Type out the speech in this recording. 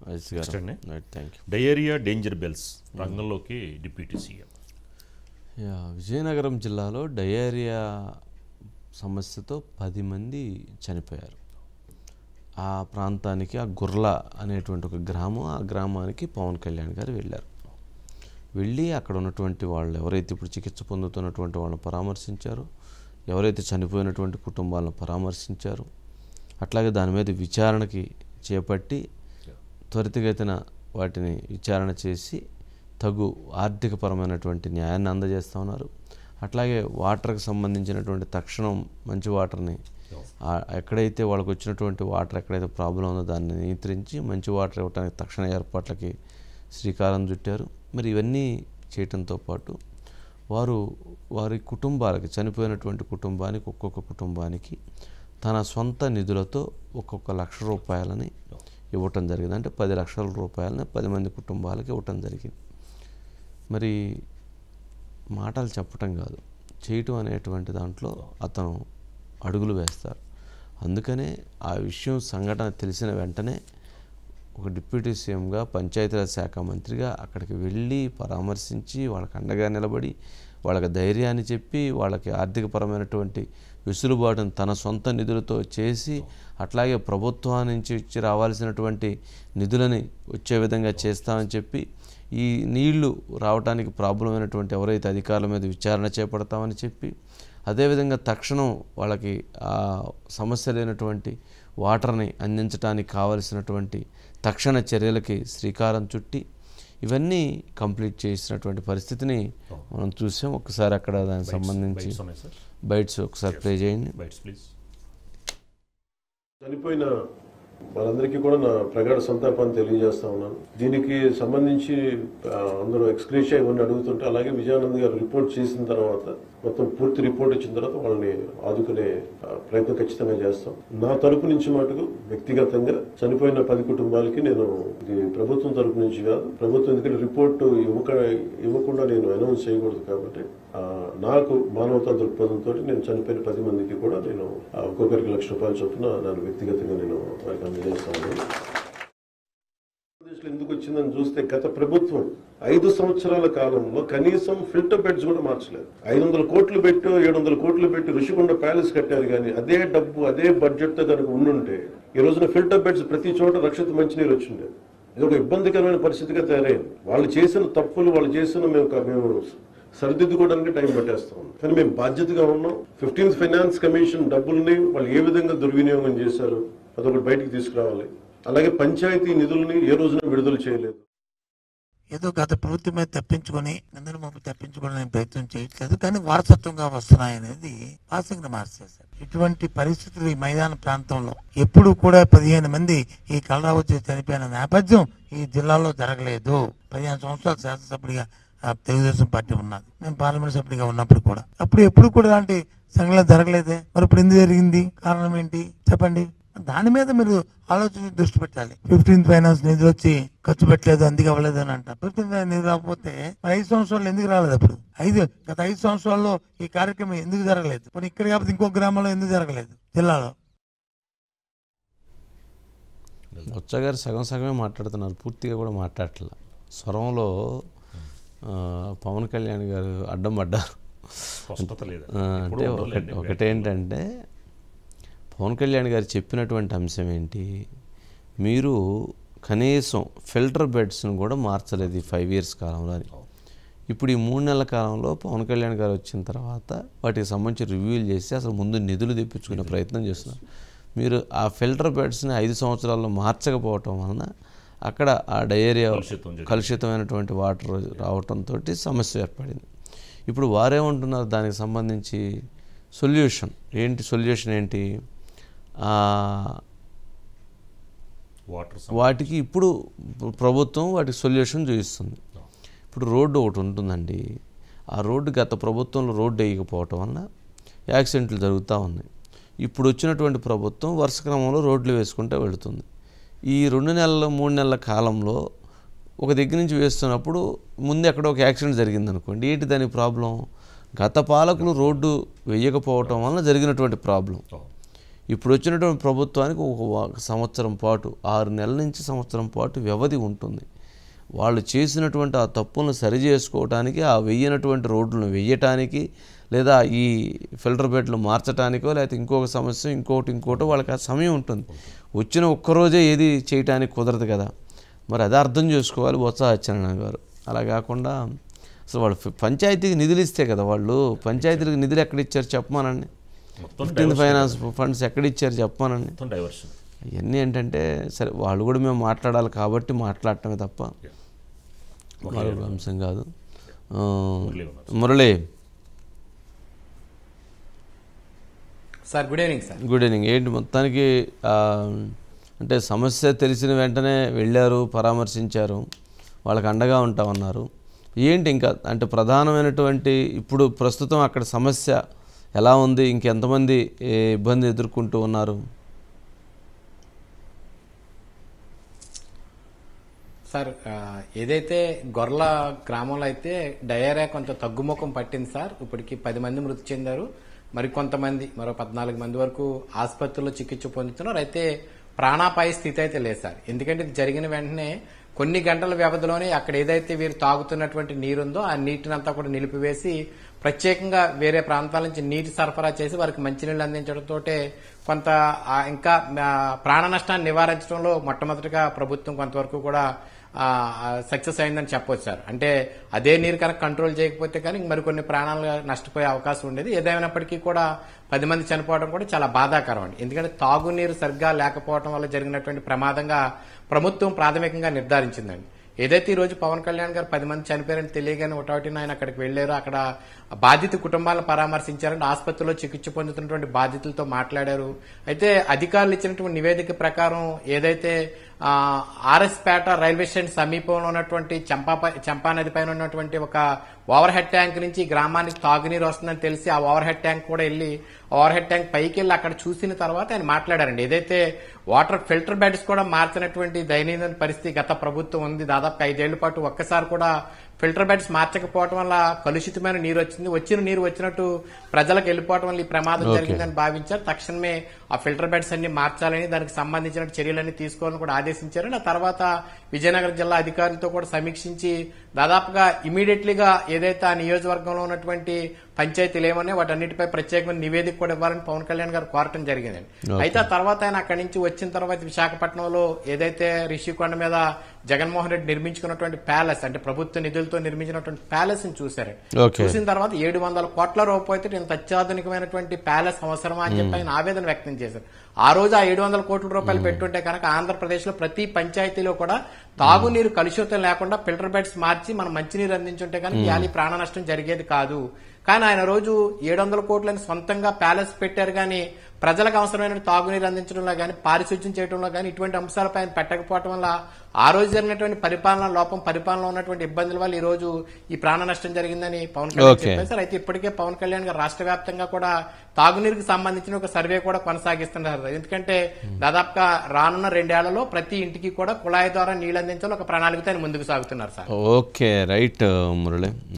Yes గారు Next అండి. Right thank you diarrhoea danger bells రంగంలోకి డిప్యూటీ సీఎం యా విజయనగరం జిల్లాలో డయేరియా సమస్యతో పది మంది చనిపోయారు ఆ ప్రాంతానికి ఆ గుర్ల అనేటువంటి ఒక గ్రామం ఆ గ్రామానికి పవన్ కళ్యాణ్ గారు వెళ్ళారు వెళ్ళి అక్కడ ఉన్నటువంటి వాళ్ళు ఎవరైతే ఇప్పుడు చికిత్స పొందుతున్నటువంటి వాళ్ళని పరామర్శించారో ఎవరైతే చనిపోయినటువంటి కుటుంబాలను పరామర్శించారు అట్లాగే దాని మీద విచారణకి చేపట్టి త్వరితగతిన వాటిని విచారణ చేసి తగు ఆర్థికపరమైనటువంటి న్యాయాన్ని అందజేస్తూ ఉన్నారు అట్లాగే వాటర్కి సంబంధించినటువంటి తక్షణం మంచి వాటర్ని ఆ- ఎక్కడైతే వాళ్ళకి వచ్చినటువంటి వాటర్ ఎక్కడైతే ప్రాబ్లం ఉందో దాన్ని నియంత్రించి మంచి వాటర్ ఇవ్వడానికి తక్షణ ఏర్పాట్లకి శ్రీకారం చుట్టారు మరి ఇవన్నీ చేయటంతో పాటు వారు వారి కుటుంబాలకి చనిపోయినటువంటి కుటుంబానికి ఒక్కొక్క కుటుంబానికి తన సొంత నిధులతో ఒక్కొక్క లక్ష రూపాయలని ఇవ్వటం జరిగింది అంటే పది లక్షల రూపాయలని పది మంది కుటుంబాలకి ఇవ్వటం జరిగింది మరి మాటలు చెప్పటం కాదు చేయటం అనేటువంటి దాంట్లో అతను అడుగులు వేస్తారు అందుకనే ఆ విషయం సంఘటన తెలిసిన వెంటనే ఒక డిప్యూటీ సీఎంగా పంచాయతీరాజ్ శాఖ మంత్రిగా అక్కడికి వెళ్ళి పరామర్శించి వాళ్ళకి అండగా నిలబడి వాళ్ళకి ధైర్యాన్ని చెప్పి వాళ్ళకి ఆర్థికపరమైనటువంటి వెసులుబాటును తన సొంత నిధులతో చేసి అట్లాగే ప్రభుత్వం నుంచి ఇచ్చి రావాల్సినటువంటి నిధులని వచ్చే విధంగా చేస్తామని చెప్పి ఈ నీళ్లు రావడానికి ప్రాబ్లం అయినటువంటి ఎవరైతే అధికారుల మీద విచారణ చేపడతామని చెప్పి అదేవిధంగా తక్షణం వాళ్ళకి ఆ సమస్య లేనటువంటి వాటర్ని అందించడానికి కావలసినటువంటి తక్షణ చర్యలకి శ్రీకారం చుట్టి ఇవన్నీ కంప్లీట్ చేసినటువంటి పరిస్థితిని మనం చూసాం ఒకసారి అక్కడ దానికి సంబంధించి బైట్స్ ఉన్నాయి సార్ బైట్స్ ఒకసారి ప్లే చేయండి బైట్స్ ప్లీజ్ చనిపోయిన వాళ్ళందరికీ కూడా నా ప్రగాఢ సంతాపాన్ని తెలియజేస్తా ఉన్నాను దీనికి సంబంధించి ఆ, అందరూ ఎక్స్క్రీషియా ఇవన్నీ అడుగుతుంటే అలాగే విజయానంద్ గారు రిపోర్ట్ చేసిన తర్వాత మొత్తం పూర్తి రిపోర్ట్ ఇచ్చిన తర్వాత వాళ్ళని ఆదుకునే ఆ, ప్రయత్నం ఖచ్చితంగా చేస్తాం నా తరపు నుంచి మటుకు వ్యక్తిగతంగా చనిపోయిన పది కుటుంబాలకి నేను ఇది ప్రభుత్వం తరపు నుంచి కాదు ప్రభుత్వం ఎందుకంటే రిపోర్ట్ ఇవ్వక ఇవ్వకుండా నేను అనౌన్స్ చేయకూడదు కాబట్టి ఆ, నాకు మానవతా దృక్పథంతో నేను చనిపోయిన పది మందికి కూడా నేను ఆ, ఒక్కొక్కరికి లక్ష రూపాయల చొప్పున నేను వ్యక్తిగతంగా నేను వారికి అందజేస్తాను ఆంధ్రప్రదేశ్లో ఎందుకు వచ్చిందని చూస్తే గత ప్రభుత్వం ఐదు సంవత్సరాల కాలంలో కనీసం ఫిల్టర్ బెడ్స్ కూడా మార్చలేదు ఐదు వందల కోట్లు పెట్టి ఏడు వందల కోట్లు పెట్టి ఋషికొండ ప్యాలెస్ కట్టారు కానీ అదే డబ్బు అదే బడ్జెట్ తో కనుక ఉండుంటే ఈ రోజున ఫిల్టర్ బెడ్స్ ప్రతి చోట రక్షిత మంచినీరు వచ్చిండే ఇది ఒక ఇబ్బందికరమైన పరిస్థితిగా తయారైంది వాళ్ళు చేసిన తప్పులు వాళ్ళు చేసిన మేము మేము సరిదిద్దుకోవడానికి టైం పట్టేస్తాం కానీ మేము బాధ్యతగా ఉన్నాం ఫిఫ్టీన్త్ ఫైనాన్స్ కమిషన్ డబ్బుల్ని వాళ్ళు ఏ విధంగా దుర్వినియోగం చేశారు అదొకటి బయటికి తీసుకురావాలి అలాగే పంచాయతీ నిధుల్ని ఏ రోజున విడుదల చేయలేదు ఏదో గత ప్రభుత్వం మీద తప్పించుకొని నిందల మోపు తప్పించుకోవడానికి ప్రయత్నం చేయట్లేదు కానీ వారసత్వంగా వస్తున్నాయనేది వాస్తవంగా మార్చేశారు ఇటువంటి పరిస్థితులు ఈ మైదాన ప్రాంతంలో ఎప్పుడు కూడా పదిహేను మంది ఈ కలరా వచ్చి చనిపోయిన నేపథ్యం ఈ జిల్లాలో జరగలేదు పదిహేను సంవత్సరాలు శాసనసభ్యుడిగా ఆ, తెలుగుదేశం పార్టీ ఉన్నది నేను పార్లమెంట్ సభ్యుడిగా ఉన్నప్పుడు కూడా అప్పుడు ఎప్పుడు కూడా ఇలాంటి సంఘటన జరగలేదే మరి ఇప్పుడు ఎందుకు జరిగింది కారణం ఏంటి చెప్పండి దాని మీద మీరు ఆలోచన దృష్టి పెట్టాలి ఫిఫ్టీన్త్ ఫైనాన్స్ నిధులు వచ్చి ఖర్చు పెట్టలేదు అందుకే అవ్వలేదు అని అంట ఫిఫ్టీన్త్ ఫైనాన్స్ నిధులు రాకపోతే మరి ఐదు సంవత్సరాలు ఎందుకు రాలేదు అప్పుడు ఐదు గత ఐదు సంవత్సరాల్లో ఈ కార్యక్రమం ఎందుకు జరగలేదు మరి ఇక్కడ కాకపోతే ఇంకో గ్రామంలో ఎందుకు జరగలేదు జిల్లాలో బొత్స గారు సగం సగమే మాట్లాడుతున్నారు పూర్తిగా కూడా మాట్లాడట్లా స్వరంలో ఆ, పవన్ కళ్యాణ్ గారు అడ్డం పడ్డారు స్పష్టత లేదు ఆ, అంటే ఒకటి ఒకటేంటంటే పవన్ కళ్యాణ్ గారు చెప్పినటువంటి అంశం ఏంటి మీరు కనీసం ఫిల్టర్ బెడ్స్ను కూడా మార్చలేదు ఈ ఫైవ్ ఇయర్స్ కాలంలో అని ఇప్పుడు ఈ మూడు నెలల కాలంలో పవన్ కళ్యాణ్ గారు వచ్చిన తర్వాత వాటికి సంబంధించి రివ్యూలు చేసి అసలు ముందు నిధులు తెప్పించుకునే ప్రయత్నం చేస్తున్నారు మీరు ఆ ఫిల్టర్ బెడ్స్ని ఐదు సంవత్సరాల్లో మార్చకపోవటం వలన అక్కడ ఆ డయేరియా కలుషితం జరిగింది. కలుషితమైనటువంటి వాటర్ రావటంతో సమస్య ఏర్పడింది ఇప్పుడు వారేమంటున్నారు దానికి సంబంధించి సొల్యూషన్ ఏంటి సొల్యూషన్ ఏంటి ఆ, వాటర్ వాటికి ఇప్పుడు ప్రభుత్వం వాటికి సొల్యూషన్ చూపిస్తుంది ఇప్పుడు రోడ్డు ఒకటి ఉంటుందండి ఆ రోడ్డు గత ప్రభుత్వంలో రోడ్డు వేయకపోవటం వలన యాక్సిడెంట్లు జరుగుతూ ఉన్నాయి ఇప్పుడు వచ్చినటువంటి ప్రభుత్వం వరుస క్రమంలో రోడ్లు వేసుకుంటూ వెళుతుంది ఈ రెండు నెలల మూడు నెలల కాలంలో ఒక దగ్గర నుంచి వేస్తున్నప్పుడు ముందు ఎక్కడ ఒక యాక్సిడెంట్ జరిగింది అనుకోండి ఏంటి దాని ప్రాబ్లం గత పాలకులు రోడ్డు వేయకపోవటం వలన జరిగినటువంటి ప్రాబ్లం ఇప్పుడు వచ్చినటువంటి ప్రభుత్వానికి ఒక ఒక సంవత్సరం పాటు ఆరు నెలల నుంచి సంవత్సరం పాటు వ్యవధి ఉంటుంది వాళ్ళు చేసినటువంటి ఆ తప్పులను సరి చేసుకోవటానికి ఆ వెయ్యనటువంటి రోడ్లను వెయ్యటానికి లేదా ఈ ఫిల్టర్ బెడ్లు మార్చడానికో లేకపోతే ఇంకొక సమస్య ఇంకోటి ఇంకోటి వాళ్ళకి ఆ సమయం ఉంటుంది వచ్చిన ఒక్కరోజే ఏది చేయటానికి కుదరదు కదా మరి అదే అర్థం చేసుకోవాలి బొత్స సత్యనారాయణ గారు అలా కాకుండా అసలు వాళ్ళు ఫి- పంచాయతీకి నిధులు ఇస్తే కదా వాళ్ళు పంచాయతీలకు నిధులు ఎక్కడ ఇచ్చారు చెప్పమానండి మొత్తం ఫిఫ్టీన్త్ ఫైనాన్స్ ఫండ్స్ ఎక్కడ ఇచ్చారు చెప్పమానండి మొత్తం డైవర్షన్ ఇవన్నీ ఏంటంటే సరే వాళ్ళు కూడా మేము మాట్లాడాలి కాబట్టి మాట్లాడటమే తప్ప మరొక అంశం కాదు ఆ, మురళి ఉన్నారు. Murali sir good evening sir good evening ఏంటి మొత్తానికి ఆ, అంటే సమస్య తెలిసిన వెంటనే వెళ్ళారు పరామర్శించారు వాళ్ళకి అండగా ఉంటామన్నారు ఏంటి ఇంకా అంటే ప్రధానమైనటువంటి ఇప్పుడు ప్రస్తుతం అక్కడ సమస్య ఎలా ఉంది ఇంకెంతమంది ఏ ఇబ్బంది ఎదుర్కొంటూ ఉన్నారు సార్ ఆ, ఏదైతే గొర్ల గ్రామంలో అయితే డయేరియా కొంత తగ్గుముఖం పట్టింది సార్ ఇప్పటికి పది మంది మృతి చెందారు మరి కొంతమంది మరో పద్నాలుగు మంది వరకు ఆసుపత్రిలో చికిత్స పొందుతున్నారు అయితే ప్రాణాపాయ స్థితి అయితే లేదు సార్ ఎందుకంటే ఇది జరిగిన వెంటనే కొన్ని గంటల వ్యవధిలోనే అక్కడ ఏదైతే వీరు తాగుతున్నటువంటి నీరుందో ఆ నీటినంతా కూడా నిలిపివేసి ప్రత్యేకంగా వేరే ప్రాంతాల నుంచి నీటి సరఫరా చేసి వారికి మంచినీళ్ళు అందించడంతో కొంత ఆ, ఇంకా ఆ, ప్రాణ నష్టాన్ని నివారించడంలో మొట్టమొదటిగా ప్రభుత్వం కొంతవరకు కూడా సక్సెస్ అయిందని చెప్పొచ్చు సార్ అంటే అదే నీరు కనుక కంట్రోల్ చేయకపోతే కానీ మరికొన్ని ప్రాణాలు నష్టపోయే అవకాశం ఉండేది ఏదైనప్పటికీ కూడా పది మంది చనిపోవడం కూడా చాలా బాధాకరం అండి ఎందుకంటే తాగునీరు సరిగ్గా లేకపోవడం వల్ల జరిగినటువంటి ప్రమాదంగా ప్రభుత్వం ప్రాథమికంగా నిర్ధారించిందండి ఏదైతే ఈ రోజు పవన్ కళ్యాణ్ గారు పది మంది చనిపోయారని తెలియగానే ఒకటోటిన ఆయన అక్కడికి వెళ్లారు అక్కడ బాధిత కుటుంబాలను పరామర్శించారంటే ఆసుపత్రిలో చికిత్స పొందుతున్నటువంటి బాధితులతో మాట్లాడారు అయితే అధికారులు ఇచ్చినటువంటి నివేదిక ప్రకారం ఏదైతే ఆ, ఆర్ఎస్ పేట రైల్వే స్టేషన్ సమీపంలో ఉన్నటువంటి చంపా చంపా నది పైన ఉన్నటువంటి ఒక ఓవర్ హెడ్ ట్యాంక్ నుంచి ఈ గ్రామానికి తాగునీరు వస్తుందని తెలిసి ఆ ఓవర్ హెడ్ ట్యాంక్ కూడా వెళ్ళి ఓవర్ హెడ్ ట్యాంక్ పైకి వెళ్ళి అక్కడ చూసిన తర్వాత ఆయన మాట్లాడారండి ఏదైతే వాటర్ ఫిల్టర్ బెడ్స్ కూడా మార్చినటువంటి దయనీయ పరిస్థితి గత ప్రభుత్వం ఉంది దాదాపు ఐదేళ్ల పాటు ఒక్కసారి కూడా ఫిల్టర్ బెడ్స్ మార్చకపోవడం వల్ల కలుషితమైన నీరు వచ్చింది వచ్చిన నీరు వచ్చినట్టు ప్రజలకు వెళ్ళిపోవడం వల్ల ఈ ప్రమాదం జరిగిందని భావించారు తక్షణమే ఆ ఫిల్టర్ బెడ్స్ అన్ని మార్చాలని దానికి సంబంధించిన చర్యలన్నీ తీసుకోవాలని కూడా ఆదేశించారు ఆ తర్వాత విజయనగరం జిల్లా అధికారులతో కూడా సమీక్షించి దాదాపుగా ఇమీడియట్లీగా ఏదైతే ఆ నియోజకవర్గంలో ఉన్నటువంటి పంచాయతీలు ఏమన్నాయో వాటన్నిటిపై ప్రత్యేకమైన నివేదిక కూడా ఇవ్వాలని పవన్ కళ్యాణ్ గారు కోరటం జరిగిందండి అయితే ఆ తర్వాత ఆయన అక్కడి నుంచి వచ్చిన తర్వాత విశాఖపట్నంలో ఏదైతే రిషికొండ మీద జగన్మోహన్ రెడ్డి నిర్మించుకున్నటువంటి ప్యాలెస్ అంటే ప్రభుత్వ నిధులతో నిర్మించినటువంటి ప్యాలెస్ ని చూశారు Okay. చూసిన తర్వాత ఏడు వందల కోట్ల రూపాయలతో ఇంత అత్యాధునికమైనటువంటి ప్యాలెస్ అవసరమా అని చెప్పి ఆయన ఆవేదన వ్యక్తం చేశారు ఆ రోజు ఆ ఏడు వందల కోట్ల రూపాయలు పెట్టుంటే కనుక ఆంధ్రప్రదేశ్ లో ప్రతి పంచాయతీలో కూడా తాగునీరు కలుషితం లేకుండా ఫిల్టర్ బెడ్స్ మార్చి మనం మంచినీరు అందించుంటే కనుక ఇవాళ ఈ ప్రాణ నష్టం జరిగేది కాదు కానీ ఆయన రోజు ఏడు వందల కోట్లని సొంతంగా ప్యాలెస్ పెట్టారు కానీ ప్రజలకు అవసరమైన తాగునీరు అందించడంలో కానీ పారిశుద్ధ్యం చేయడంలో కానీ ఇటువంటి అంశాలపై ఆయన పెట్టకపోవడం వల్ల ఆ రోజు జరిగినటువంటి పరిపాలన లోపం పరిపాలన ఉన్నటువంటి ఇబ్బందుల వల్ల ఈ రోజు ఈ ప్రాణ నష్టం జరిగిందని పవన్ కళ్యాణ్ Okay. చెప్పారు సార్ అయితే ఇప్పటికే పవన్ కళ్యాణ్ గారు రాష్ట్ర వ్యాప్తంగా కూడా తాగునీరుకి సంబంధించిన ఒక సర్వే కూడా కొనసాగిస్తున్నారు ఎందుకంటే దాదాపుగా రానున్న రెండేళ్లలో ప్రతి ఇంటికి కూడా కుళాయి ద్వారా నీళ్లు అందించాలి ఒక ప్రణాళికతో ఆయన ముందుకు సాగుతున్నారు సార్ ఓకే రైట్ మురళి